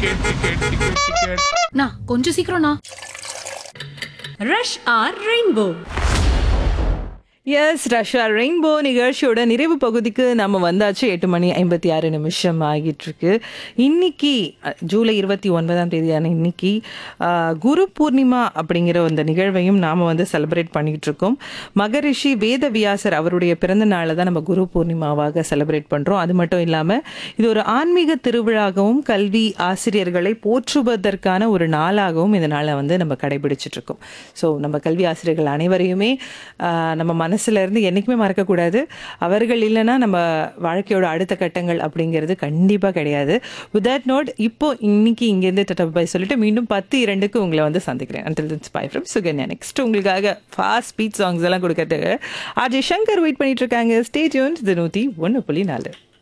ticket ticket ticket ticket நான் கொஞ்சம் சீக்கிரம்ண்ணா ரஷ் ஆர் ரெயின்போ எஸ் ரஷ்யா ரெயின்போ நிகழ்ச்சியோட நிறைவு பகுதிக்கு நம்ம வந்தாச்சு எட்டு மணி ஐம்பத்தி ஆறு நிமிஷம் ஆகிட்டு இருக்கு இன்னைக்கு அஹ், ஜூலை இருபத்தி ஒன்பதாம் தேதியான இன்னைக்கு அஹ், குரு பூர்ணிமா அப்படிங்கிற அந்த நிகழ்வையும் நாம வந்து செலிப்ரேட் பண்ணிட்டு இருக்கோம் மகரிஷி வேதவியாசர் அவருடைய பிறந்த நாளை தான் நம்ம குரு பூர்ணிமாவாக செலிப்ரேட் பண்றோம் அது மட்டும் இல்லாம இது ஒரு ஆன்மீக திருவிழாகவும் கல்வி ஆசிரியர்களை போற்றுவதற்கான ஒரு நாளாகவும் இந்த நாளை வந்து நம்ம கடைபிடிச்சிட்டு இருக்கோம் ஸோ நம்ம கல்வி ஆசிரியர்கள் அனைவரையுமே ஆஹ், நம்ம மனசுல இருந்து என்னைக்குமே மறக்கக்கூடாது அவர்கள் இல்லைன்னா நம்ம வாழ்க்கையோட அடுத்த கட்டங்கள் அப்படிங்கிறது கண்டிப்பா கிடையாது வித் தட் நோட் இப்போ இன்னைக்கு இங்கேருந்து டட்டா பாய் சொல்லிட்டு மீண்டும் பத்து இரண்டுக்கு உங்களை வந்து சந்திக்கிறேன் until then bye from Suganya next உங்களுக்காக ஃபாஸ்ட் ஸ்பீட் சாங்ஸ் எல்லாம் கொடுக்கறதுக்கு ஆர்ஜே சங்கர் வெயிட் பண்ணிட்டு இருக்காங்க ஸ்டேஜ் இது நூற்றி ஒன்று புள்ளி நாலு